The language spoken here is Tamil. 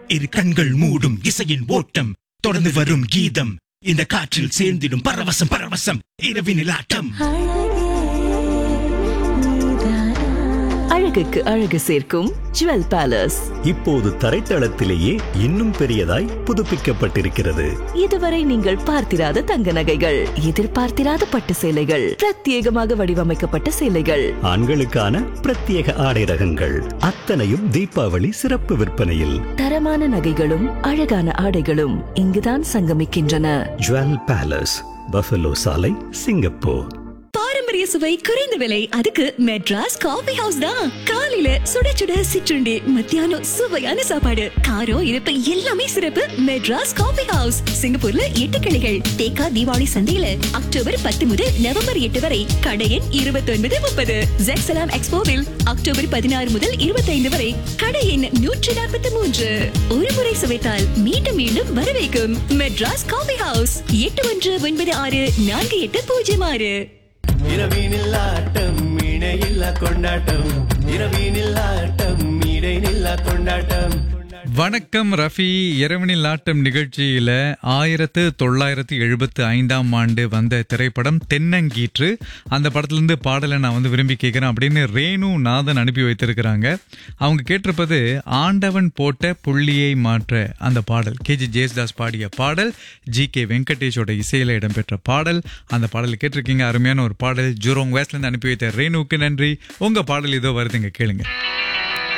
இரு கண்கள் மூடும் இசையின் ஓட்டம் தொடர்ந்து வரும் கீதம் இந்த காற்றில் சேர்ந்திடும் பரவசம் பரவசம் இரவினில் ஆட்டம் அழகுக்கு அழகு சேர்க்கும் ஜுவல் பேலஸ் இப்போது தரைத்தளத்திலேயே இன்னும் பெரியதாய் புதுப்பிக்கப்பட்டிருக்கிறது இதுவரை நீங்கள் பார்த்திராத தங்க நகைகள் எதிர்பார்த்திராத பட்டு சேலைகள் பிரத்யேகமாக வடிவமைக்கப்பட்ட சேலைகள் ஆண்களுக்கான பிரத்யேக ஆடை ரகங்கள் அத்தனையும் தீபாவளி சிறப்பு விற்பனையில் தரமான நகைகளும் அழகான ஆடைகளும் இங்குதான் சங்கமிக்கின்றன ஜுவல் பேலஸ் பஃபலோ சாலை சிங்கப்பூர் பாரம்பரிய சுவை குறைந்த விலை அதுக்கு மெட்ராஸ் காபி ஹவுஸ் தான் காலையில சுட சுட சிற்றுண்டி மத்தியானம் சுவையான சாப்பாடு காரம் இனிப்பு எல்லாமே சிறப்பு மெட்ராஸ் காபி ஹவுஸ் சிங்கப்பூர்ல எட்டு கிளைகள் தேக்கா தீபாவளி சந்தையில அக்டோபர் பத்து முதல் நவம்பர் எட்டு வரை கடையன் இருபத்தி ஒன்பது முப்பது ஜெக்சலாம் எக்ஸ்போவில் அக்டோபர் பதினாறு முதல் இருபத்தைந்து வரை கடையின் நூற்றி நாற்பத்தி மூன்று ஒரு முறை சுவைத்தால் மீண்டும் மீண்டும் வரவேற்கும் மெட்ராஸ் காபி ஹவுஸ் எட்டு ஒன்று ஒன்பது ஆறு நான்கு எட்டு பூஜ்ஜியம் ஆறு இரவினில் ஆட்டம் இணையில்லா கொண்டாட்டம் இரவினில் ஆட்டம் இடைநில்லா கொண்டாட்டம் வணக்கம் ரஃபி இரவனில் ஆட்டம் நிகழ்ச்சியில ஆயிரத்து தொள்ளாயிரத்து எழுபத்து ஐந்தாம் ஆண்டு வந்த திரைப்படம் தென்னங்கீற்று அந்த படத்துலேருந்து பாடலை நான் வந்து விரும்பி கேட்குறேன் அப்படின்னு ரேணு நாதன் அனுப்பி வைத்திருக்கிறாங்க அவங்க கேட்டிருப்பது ஆண்டவன் போட்ட புள்ளியை மாற்ற அந்த பாடல் கேஜி ஜேசுதாஸ் பாடிய பாடல் ஜி கே வெங்கடேஷோட இசையில இடம்பெற்ற பாடல் அந்த பாடல் கேட்டிருக்கீங்க அருமையான ஒரு பாடல் ஜூரோங் வேஸ்ட்லேருந்து அனுப்பி வைத்த ரேணுவுக்கு நன்றி உங்க பாடல் இதோ வருதுங்க கேளுங்க